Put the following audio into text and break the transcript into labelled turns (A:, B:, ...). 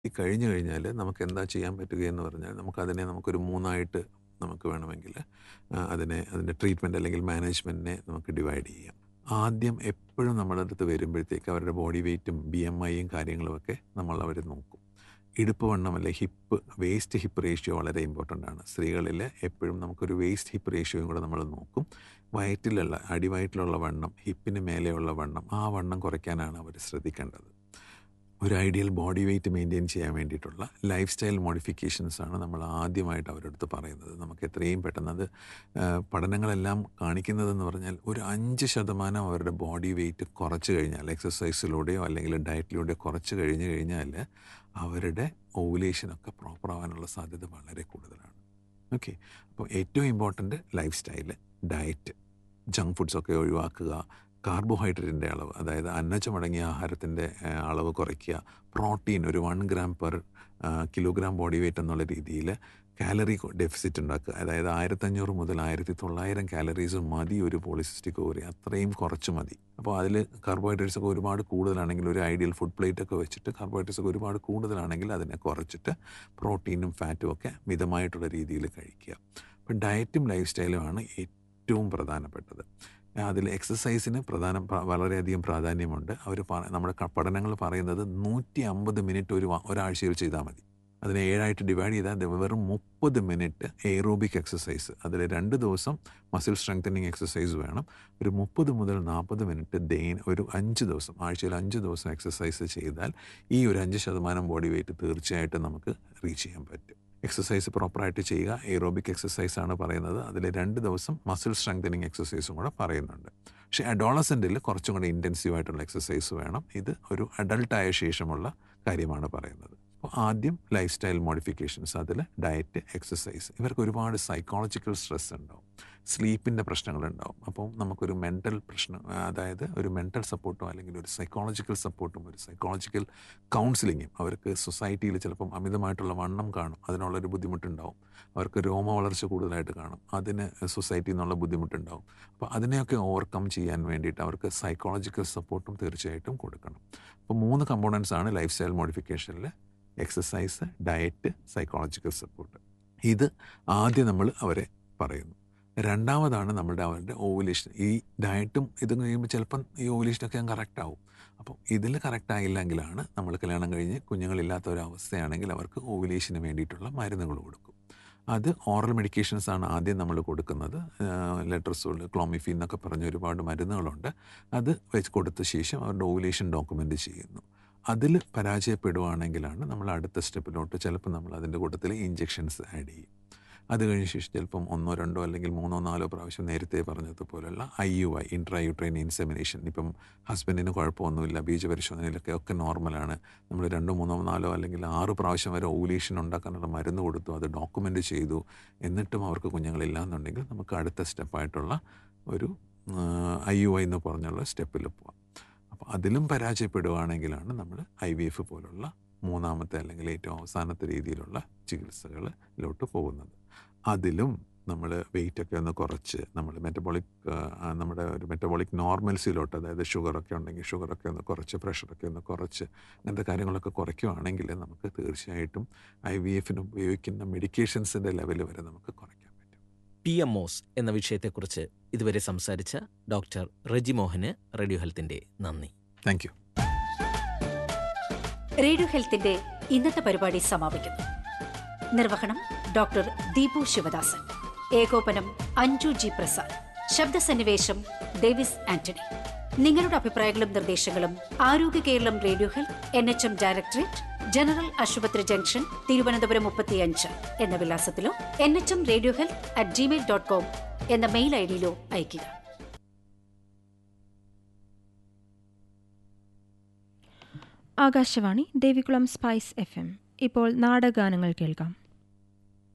A: ഈ കഴിഞ്ഞു കഴിഞ്ഞാൽ നമുക്ക് എന്താ ചെയ്യാൻ പറ്റുകയെന്ന് പറഞ്ഞാൽ നമുക്കതിനെ നമുക്കൊരു മൂന്നായിട്ട് നമുക്ക് വേണമെങ്കിൽ ആ, അതിനെ അതിൻ്റെ ട്രീറ്റ്മെൻറ്റ് അല്ലെങ്കിൽ മാനേജ്മെൻറ്റിനെ നമുക്ക് ഡിവൈഡ് ചെയ്യാം ആദ്യം എപ്പോഴും നമ്മുടെ അടുത്ത് വരുമ്പോഴത്തേക്ക് അവരുടെ ബോഡി വെയ്റ്റും ബി എം ഐയും കാര്യങ്ങളുമൊക്കെ നമ്മൾ അവർ നോക്കും ഇടുപ്പ് വണ്ണം അല്ലെ ഹിപ്പ് വേസ്റ്റ് ഹിപ്പ് റേഷ്യോ വളരെ ഇമ്പോർട്ടൻ്റ് ആണ് സ്ത്രീകളിൽ എപ്പോഴും നമുക്കൊരു വേസ്റ്റ് ഹിപ്പ് റേഷ്യോയും കൂടെ നമ്മൾ നോക്കും വയറ്റിലുള്ള അടിവയറ്റിലുള്ള വണ്ണം ഹിപ്പിന് മേലെയുള്ള വണ്ണം ആ വണ്ണം കുറയ്ക്കാനാണ് അവർ ശ്രദ്ധിക്കേണ്ടത് ഒരു ഐഡിയൽ ബോഡി വെയ്റ്റ് മെയിൻറ്റെയിൻ ചെയ്യാൻ വേണ്ടിയിട്ടുള്ള ലൈഫ് സ്റ്റൈൽ മോഡിഫിക്കേഷൻസ് ആണ് നമ്മൾ ആദ്യമായിട്ട് അവരുടെ അടുത്ത് പറയുന്നത് നമുക്ക് എത്രയും പെട്ടെന്ന് അത് ആ, പഠനങ്ങളെല്ലാം കാണിക്കുന്നതെന്ന് പറഞ്ഞാൽ ഒരു അഞ്ച് ശതമാനം അവരുടെ ബോഡി വെയ്റ്റ് കുറച്ച് കഴിഞ്ഞാൽ എക്സസൈസിലൂടെയോ അല്ലെങ്കിൽ ഡയറ്റിലൂടെയോ കുറച്ച് കഴിഞ്ഞ് കഴിഞ്ഞാൽ അവരുടെ ഓവുലേഷനൊക്കെ പ്രോപ്പർ ആവാനുള്ള സാധ്യത വളരെ കൂടുതലാണ് ഓക്കെ അപ്പോൾ ഏറ്റവും important life style diet junk ഫുഡ്സൊക്കെ ഒഴിവാക്കുക കാർബോഹൈഡ്രേറ്റിൻ്റെ അളവ് അതായത് അന്നജമടങ്ങിയ ആഹാരത്തിൻ്റെ അളവ് കുറയ്ക്കുക പ്രോട്ടീൻ ഒരു one gram per kilogram body weight എന്നുള്ള രീതിയിൽ കാലറി ഡെഫിസിറ്റ് ഉണ്ടാക്കുക അതായത് ആയിരത്തഞ്ഞൂറ് മുതൽ ആയിരത്തി തൊള്ളായിരം കാലറീസ് മതി ഒരു പോളിസിസ്റ്റിക് ഓവറി അത്രയും കുറച്ച് മതി അപ്പോൾ അതിൽ കാർബോഹൈഡ്രേറ്റ്സ് ഒക്കെ ഒരുപാട് കൂടുതലാണെങ്കിൽ ഒരു ഐഡിയൽ ഫുഡ് പ്ലേറ്റ് ഒക്കെ വെച്ചിട്ട് കാർബോഹൈഡ്രേറ്റ്സ് ഒക്കെ ഒരുപാട് കൂടുതലാണെങ്കിൽ അതിനെ കുറച്ചിട്ട് പ്രോട്ടീനും ഫാറ്റും ഒക്കെ മിതമായിട്ടുള്ള രീതിയിൽ കഴിക്കുക അപ്പം ഡയറ്റും ലൈഫ് സ്റ്റൈലുമാണ് ഏറ്റവും പ്രധാനപ്പെട്ടത് അതിൽ എക്സസൈസിന് പ്രധാന പ്ര- വളരെയധികം പ്രാധാന്യമുണ്ട് അവർ നമ്മുടെ ക- പഠനങ്ങൾ പറയുന്നത് നൂറ്റി അമ്പത് മിനിറ്റ് ഒരു വ- ഒരാഴ്ചയിൽ ചെയ്താൽ മതി അതിനെ ഏഴായിട്ട് ഡിവൈഡ് ചെയ്താൽ അത് വെറും മുപ്പത് മിനിറ്റ് എയറോബിക് എക്സസൈസ് അതിൽ രണ്ട് ദിവസം മസിൽ സ്ട്രെങ്തനിങ് എക്സസൈസ് വേണം ഒരു മുപ്പത് മുതൽ നാൽപ്പത് മിനിറ്റ് ദൈന ഒരു അഞ്ച് ദിവസം ആഴ്ചയിൽ അഞ്ച് ദിവസം എക്സസൈസ് ചെയ്താൽ ഈ ഒരു അഞ്ച് ശതമാനം ബോഡി വെയിറ്റ് തീർച്ചയായിട്ടും നമുക്ക് റീച്ച് ചെയ്യാൻ പറ്റും എക്സസൈസ് പ്രോപ്പറായിട്ട് ചെയ്യുക എയറോബിക് എക്സസൈസ് ആണ് പറയുന്നത് അതിൽ രണ്ട് ദിവസം മസിൽ സ്ട്രെങ്തനിങ് എക്സസൈസും കൂടെ പറയുന്നുണ്ട് പക്ഷേ അഡോളസെൻറ്റിൽ കുറച്ചും കൂടെ ഇൻറ്റൻസീവ് ആയിട്ടുള്ള എക്സസൈസ് വേണം ഇത് ഒരു അഡൾട്ടായ ശേഷമുള്ള കാര്യമാണ് പറയുന്നത് അപ്പോൾ ആദ്യം ലൈഫ് സ്റ്റൈൽ മോഡിഫിക്കേഷൻസ് അതിൽ ഡയറ്റ് എക്സസൈസ് ഇവർക്ക് ഒരുപാട് സൈക്കോളജിക്കൽ സ്ട്രെസ് ഉണ്ടാവും സ്ലീപ്പിൻ്റെ പ്രശ്നങ്ങളുണ്ടാവും അപ്പോൾ നമുക്കൊരു മെൻ്റൽ പ്രശ്നം അതായത് ഒരു മെൻ്റൽ സപ്പോർട്ടോ അല്ലെങ്കിൽ ഒരു സൈക്കോളജിക്കൽ സപ്പോർട്ടും ഒരു സൈക്കോളജിക്കൽ കൗൺസിലിങ്ങും അവർക്ക് സൊസൈറ്റിയിൽ ചിലപ്പം അമിതമായിട്ടുള്ള വണ്ണം കാണും അതിനുള്ളൊരു ബുദ്ധിമുട്ടുണ്ടാവും അവർക്ക് രോമ വളർച്ച കൂടുതലായിട്ട് കാണും അതിന് സൊസൈറ്റിയിൽ നിന്നുള്ള ബുദ്ധിമുട്ടുണ്ടാവും അപ്പോൾ അതിനെയൊക്കെ ഓവർകം ചെയ്യാൻ വേണ്ടിയിട്ട് അവർക്ക് സൈക്കോളജിക്കൽ സപ്പോർട്ടും തീർച്ചയായിട്ടും കൊടുക്കണം അപ്പോൾ മൂന്ന് കമ്പോണൻസ് ആണ് ലൈഫ് സ്റ്റൈൽ മോഡിഫിക്കേഷനിൽ എക്സസൈസ് ഡയറ്റ് സൈക്കോളജിക്കൽ സപ്പോർട്ട് ഇത് ആദ്യം നമ്മൾ അവരെ പറയുന്നു രണ്ടാമതാണ് നമ്മുടെ അവരുടെ ഓവുലേഷൻ ഈ ഡയറ്റും ഇതും കഴിയുമ്പോൾ ചിലപ്പം ഈ ഓവുലേഷനൊക്കെ ഞാൻ കറക്റ്റ് ആവും അപ്പോൾ ഇതിൽ കറക്റ്റ് ആയില്ലെങ്കിലാണ് നമ്മൾ കല്യാണം കഴിഞ്ഞ് കുഞ്ഞുങ്ങളില്ലാത്ത ഒരു അവസ്ഥയാണെങ്കിൽ അവർക്ക് ഓവുലേഷന് വേണ്ടിയിട്ടുള്ള മരുന്നുകൾ കൊടുക്കും അത് ഓറൽ മെഡിക്കേഷൻസ് ആണ് ആദ്യം നമ്മൾ കൊടുക്കുന്നത് ലെട്രസോൾ ക്ലോമിഫീൻ എന്നൊക്കെ പറഞ്ഞ ഒരുപാട് മരുന്നുകളുണ്ട് അത് വെച്ച് കൊടുത്ത ശേഷം അവരുടെ ഓവുലേഷൻ ഡോക്യുമെൻ്റ് ചെയ്യുന്നു അതിൽ പരാജയപ്പെടുവാണെങ്കിലാണ് നമ്മൾ അടുത്ത സ്റ്റെപ്പിലോട്ട് ചിലപ്പോൾ നമ്മൾ അതിൻ്റെ കൂട്ടത്തിൽ ഇഞ്ചെക്ഷൻസ് ആഡ് ചെയ്യും അത് കഴിഞ്ഞ ശേഷം ചിലപ്പം ഒന്നോ രണ്ടോ അല്ലെങ്കിൽ മൂന്നോ നാലോ പ്രാവശ്യം നേരത്തെ പറഞ്ഞതുപോലുള്ള I U I intrauterine insemination ഇപ്പം ഹസ്ബൻഡിന് കുഴപ്പമൊന്നുമില്ല ബീജപരിശോധനയിലൊക്കെ ഒക്കെ നോർമലാണ് നമ്മൾ രണ്ടോ മൂന്നോ നാലോ അല്ലെങ്കിൽ ആറ് പ്രാവശ്യം വരെ ഓവുലേഷൻ ഉണ്ടാക്കാനുള്ള മരുന്ന് കൊടുത്തു അത് ഡോക്യുമെൻ്റ് ചെയ്തു എന്നിട്ടും അവർക്ക് കുഞ്ഞുങ്ങളില്ല എന്നുണ്ടെങ്കിൽ നമുക്ക് അടുത്ത സ്റ്റെപ്പായിട്ടുള്ള ഒരു ഐ യു ഐ എന്ന് പറഞ്ഞുള്ള സ്റ്റെപ്പിൽ പോവാം അപ്പോൾ അതിലും പരാജയപ്പെടുകയാണെങ്കിലാണ് നമ്മൾ ഐ വി എഫ് പോലുള്ള മൂന്നാമത്തെ അല്ലെങ്കിൽ ഏറ്റവും അവസാനത്തെ രീതിയിലുള്ള ചികിത്സകളിലോട്ട് പോകുന്നത് അതിലും നമ്മൾ വെയിറ്റ് ഒക്കെ ഒന്ന് കുറച്ച് നമ്മൾ മെറ്റബോളിക് നമ്മുടെ ഒരു മെറ്റബോളിക് നോർമൽസിലോട്ട് അതായത് ഷുഗറൊക്കെ ഉണ്ടെങ്കിൽ ഷുഗറൊക്കെ ഒന്ന് കുറച്ച് പ്രഷറൊക്കെ ഒന്ന് കുറച്ച് അങ്ങനത്തെ കാര്യങ്ങളൊക്കെ കുറയ്ക്കുകയാണെങ്കിൽ നമുക്ക് തീർച്ചയായിട്ടും ഐ വി എഫിന് ഉപയോഗിക്കുന്ന മെഡിക്കേഷൻസിൻ്റെ ലെവൽ വരെ നമുക്ക് കുറയ്ക്കാൻ പറ്റും
B: പി എം ഒസ് എന്ന വിഷയത്തെക്കുറിച്ച് ഇതുവരെ സംസാരിച്ച ഡോക്ടർ റെജി മോഹന് റേഡിയോ ഹെൽത്തിന്റെ നന്ദി
A: താങ്ക് യു
C: റേഡിയോ ഹെൽത്തിന്റെ ഇന്നത്തെ പരിപാടി സമാപിക്കുന്നു നിർവഹണം ഡോക്ടർ ദീപു ശിവദാസൻ ഏകോപനം അഞ്ജു ജി പ്രസാദ് ശബ്ദസന്നിവേശം ഡേവിസ് ആന്റണി നിങ്ങളുടെ അഭിപ്രായങ്ങളും നിർദ്ദേശങ്ങളും ആരോഗ്യ Keralam radio health N H M directorate general ആശുപത്രി ജംഗ്ഷൻ തിരുവനന്തപുരം മുപ്പത്തിയഞ്ച് എന്ന വിലാസത്തിലോ N H M radio health at gmail dot com എന്ന മെയിൽ ഐ ഡിയിലോ അയയ്ക്കുക
D: Akashvani Devikulam spice F M ഇപ്പോൾ നാടഗാനങ്ങൾ കേൾക്കാം